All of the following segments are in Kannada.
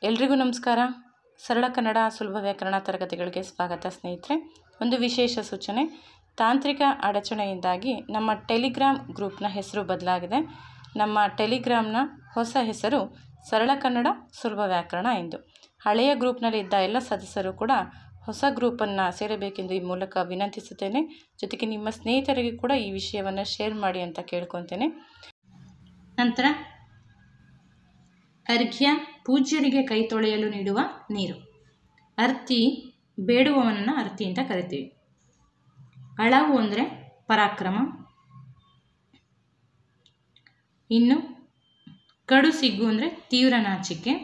ಎಲ್ರಿಗೂ ನಮಸ್ಕಾರ ಸರಳ ಕನ್ನಡ ಸುಲಭ ವ್ಯಾಕರಣ ತರಗತಿಗಳಿಗೆ ಸ್ವಾಗತ ಸ್ನೇಹಿತರೆ ಒಂದು ವಿಶೇಷ ಸೂಚನೆ ತಾಂತ್ರಿಕ ಅಡಚಣೆಯಿಂದಾಗಿ ನಮ್ಮ ಟೆಲಿಗ್ರಾಮ್ ಗ್ರೂಪ್ನ ಹೆಸರು ಬದಲಾಗಿದೆ ನಮ್ಮ ಟೆಲಿಗ್ರಾಮ್ನ ಹೊಸ ಹೆಸರು ಸರಳ ಕನ್ನಡ ಸುಲಭ ವ್ಯಾಕರಣ ಎಂದು ಹಳೆಯ ಗ್ರೂಪ್ನಲ್ಲಿ ಇದ್ದ ಎಲ್ಲ ಸದಸ್ಯರು ಕೂಡ ಹೊಸ ಗ್ರೂಪನ್ನು ಸೇರಬೇಕೆಂದು ಈ ಮೂಲಕ ವಿನಂತಿಸುತ್ತೇನೆ ಜೊತೆಗೆ ನಿಮ್ಮ ಸ್ನೇಹಿತರಿಗೆ ಕೂಡ ಈ ವಿಷಯವನ್ನು ಶೇರ್ ಮಾಡಿ ಅಂತ ಕೇಳ್ಕೊತೇನೆ ನಂತರ ಅರ್ಘ್ಯ ಪೂಜ್ಯರಿಗೆ ಕೈ ತೊಳೆಯಲು ನೀಡುವ ನೀರು ಅರ್ತಿ ಬೇಡುವವನನ್ನು ಅರ್ತಿ ಅಂತ ಕರಿತೀವಿ ಅಳವು ಅಂದರೆ ಪರಾಕ್ರಮ ಇನ್ನು ಕಡು ಸಿಗ್ಗು ಅಂದರೆ ತೀವ್ರ ನಾಚಿಕೆ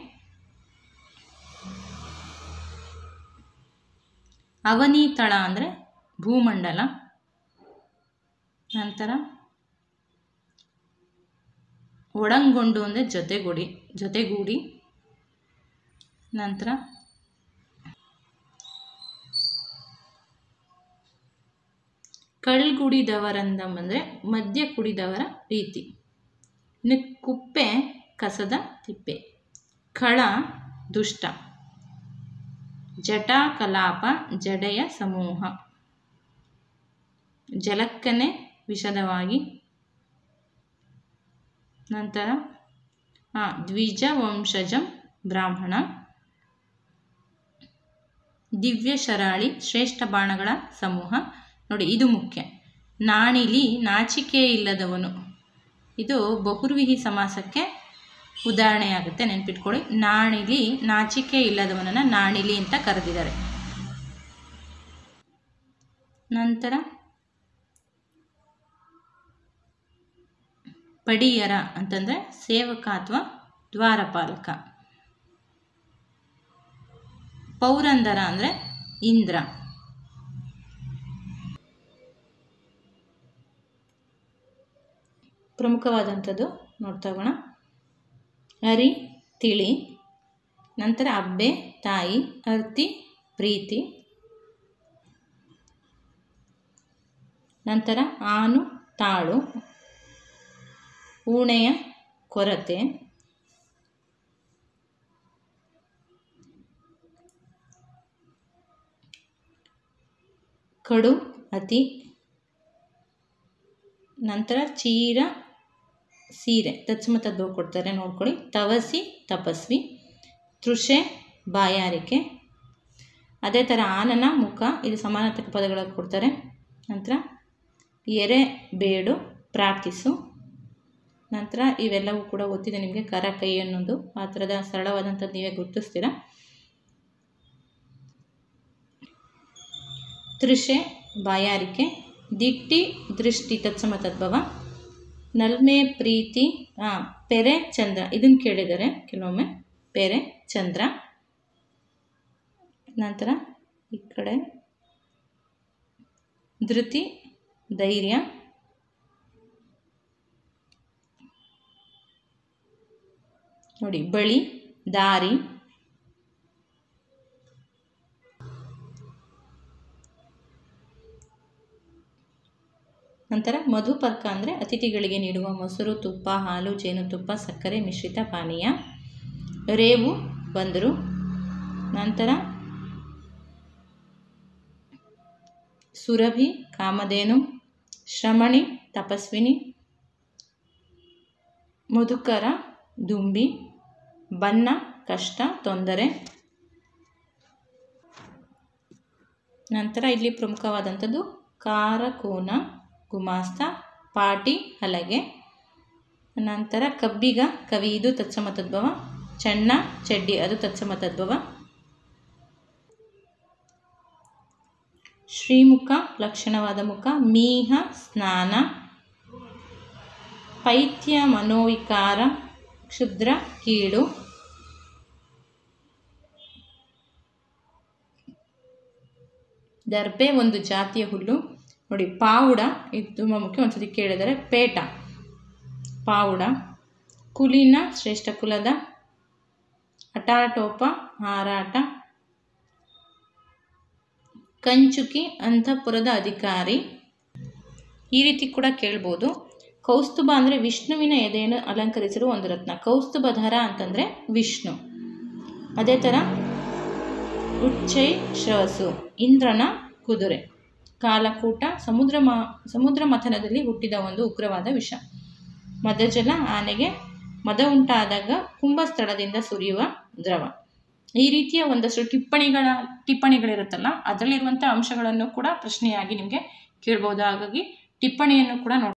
ಅವನೀತಳ ಅಂದರೆ ಭೂಮಂಡಲ ನಂತರ ಒಡಂಗೊಂಡು ಅಂದರೆ ಜೊತೆಗೂಡಿ ಜೊತೆಗೂಡಿ ನಂತರ ಕಳ್ಗುಡಿದವರಂದಂ ಅಂದರೆ ಮದ್ಯ ಕುಡಿದವರ ರೀತಿ ಇನ್ನು ಕುಪ್ಪೆ ಕಸದ ತಿಪ್ಪೆ ಖಳ ದುಷ್ಟ ಜಟಾ ಕಲಾಪ ಜಡೆಯ ಸಮೂಹ ಜಲಕ್ಕನೆ ವಿಶದವಾಗಿ ನಂತರ ಹಾಂ ದ್ವಿಜ ವಂಶಜಂ ಬ್ರಾಹ್ಮಣ ದಿವ್ಯ ಶರಾಳಿ ಶ್ರೇಷ್ಠ ಬಾಣಗಳ ಸಮೂಹ ನೋಡಿ ಇದು ಮುಖ್ಯ ನಾಣಿಲಿ ನಾಚಿಕೆ ಇಲ್ಲದವನು ಇದು ಬಹುರ್ವಿಹಿ ಸಮಾಸಕ್ಕೆ ಉದಾಹರಣೆಯಾಗುತ್ತೆ ನೆನ್ಪಿಟ್ಕೊಳ್ಳಿ ನಾಣಿಲಿ ನಾಚಿಕೆ ಇಲ್ಲದವನನ್ನು ನಾಣಿಲಿ ಅಂತ ಕರೆದಿದ್ದಾರೆ ನಂತರ ಪಡಿಯರ ಅಂತಂದರೆ ಸೇವಕ ಅಥವಾ ದ್ವಾರಪಾಲಕ ಪೌರಂದರ ಅಂದರೆ ಇಂದ್ರ ಪ್ರಮುಖವಾದಂಥದ್ದು ನೋಡ್ತಾ ಹೋಗೋಣ ಅರಿ ತಿಳಿ ನಂತರ ಅಬ್ಬೆ ತಾಯಿ ಅರ್ತಿ ಪ್ರೀತಿ ನಂತರ ಆನು ತಾಳು ಊಣೆಯ ಕೊರತೆ ಕಡು ಅತಿ ನಂತರ ಚೀರ ಸೀರೆ ತತ್ಸಮ ತದ್ಭವ ಕೊಡ್ತಾರೆ ನೋಡ್ಕೊಳ್ಳಿ ತವಸಿ ತಪಸ್ವಿ ತೃಷೆ ಬಾಯಾರಿಕೆ ಅದೇ ಥರ ಆನನ ಮುಖ ಇದು ಸಮಾನಾರ್ಥಕ ಪದಗಳನ್ನು ಕೊಡ್ತಾರೆ ನಂತರ ಎರೆ ಬೇಡು ಪ್ರಾರ್ಥಿಸು ನಂತರ ಇವೆಲ್ಲವೂ ಕೂಡ ಗೊತ್ತಿದೆ ನಿಮಗೆ ಕರ ಕೈ ಅನ್ನೋದು ಆ ಥರದ ಸರಳವಾದಂಥದ್ದು ನೀವೇ ಗುರುತಿಸ್ತೀರ ತೃಷೆ ಬಾಯಾರಿಕೆ ದಿಟ್ಟಿ ದೃಷ್ಟಿ ತತ್ಸಮ ತದ್ಭವ ನಲ್ಮೆ ಪ್ರೀತಿ ಹಾಂ ಪೆರೆ ಚಂದ್ರ ಇದನ್ನು ಕೇಳಿದ್ದಾರೆ ಕೆಲವೊಮ್ಮೆ ಪೆರೆ ಚಂದ್ರ ನಂತರ ಈ ಕಡೆ ಧೃತಿ ಧೈರ್ಯ ನೋಡಿ ಬಳಿ ದಾರಿ ನಂತರ ಮಧುಪರ್ಕ ಅಂದರೆ ಅತಿಥಿಗಳಿಗೆ ನೀಡುವ ಮೊಸರು ತುಪ್ಪ ಹಾಲು ಜೇನುತುಪ್ಪ ಸಕ್ಕರೆ ಮಿಶ್ರಿತ ಪಾನೀಯ ರೇವು ಬಂದರು ನಂತರ ಸುರಭಿ ಕಾಮಧೇನು ಶ್ರಮಣಿ ತಪಸ್ವಿನಿ ಮಧುಕರ ದುಂಬಿ ಬನ್ನ ಕಷ್ಟ ತೊಂದರೆ ನಂತರ ಇಲ್ಲಿ ಪ್ರಮುಖವಾದಂಥದ್ದು ಕಾರಕೋನ ಗುಮಾಸ್ತ ಪಾಟಿ ಹಲಗೆ ನಂತರ ಕಬ್ಬಿಗ ಕವಿ ಇದು ತತ್ಸಮ ತದ್ಭವ ಚಣ್ಣ ಚಡ್ಡಿ ಅದು ತತ್ಸಮ ತದ್ಭವ ಶ್ರೀಮುಖ ಲಕ್ಷಣವಾದ ಮುಖ ಮೀಹ ಸ್ನಾನ ಪೈತ್ಯ ಮನೋವಿಕಾರ ಕ್ಷುದ್ರ ಕೀಳು ದರ್ಬೆ ಒಂದು ಜಾತಿಯ ಹುಲ್ಲು ನೋಡಿ ಪಾವುಡ ಇದು ತುಂಬ ಮುಖ್ಯ ಒಂದ್ಸತಿ ಕೇಳಿದರೆ ಪೇಟ ಪಾವುಡ ಕುಲಿನ ಶ್ರೇಷ್ಠ ಕುಲದ ಹಠಾಟೋಪ ಹಾರಾಟ ಕಂಚುಕಿ ಅಂತಃಪುರದ ಅಧಿಕಾರಿ ಈ ರೀತಿ ಕೂಡ ಕೇಳ್ಬೋದು ಕೌಸ್ತುಭ ಅಂದರೆ ವಿಷ್ಣುವಿನ ಎದೆಯನ್ನು ಅಲಂಕರಿಸಿರುವ ಒಂದು ರತ್ನ ಕೌಸ್ತುಭಧರ ಅಂತಂದರೆ ವಿಷ್ಣು ಅದೇ ಥರ ಉಚ್ಚೈ ಶ್ರವಸು ಇಂದ್ರನ ಕುದುರೆ ಕಾಲಕೂಟ ಸಮುದ್ರ ಮ ಸಮುದ್ರ ಮಥನದಲ್ಲಿ ಹುಟ್ಟಿದ ಒಂದು ಉಗ್ರವಾದ ವಿಷ ಮದಜಲ ಆನೆಗೆ ಮದ ಉಂಟಾದಾಗ ಕುಂಭಸ್ಥಳದಿಂದ ಸುರಿಯುವ ದ್ರವ ಈ ರೀತಿಯ ಒಂದಷ್ಟು ಟಿಪ್ಪಣಿಗಳ ಟಿಪ್ಪಣಿಗಳಿರುತ್ತಲ್ಲ ಅದರಲ್ಲಿರುವಂಥ ಅಂಶಗಳನ್ನು ಕೂಡ ಪ್ರಶ್ನೆಯಾಗಿ ನಿಮಗೆ ಕೇಳ್ಬೋದು ಹಾಗಾಗಿ ಟಿಪ್ಪಣಿಯನ್ನು ಕೂಡ ನೋಡಿ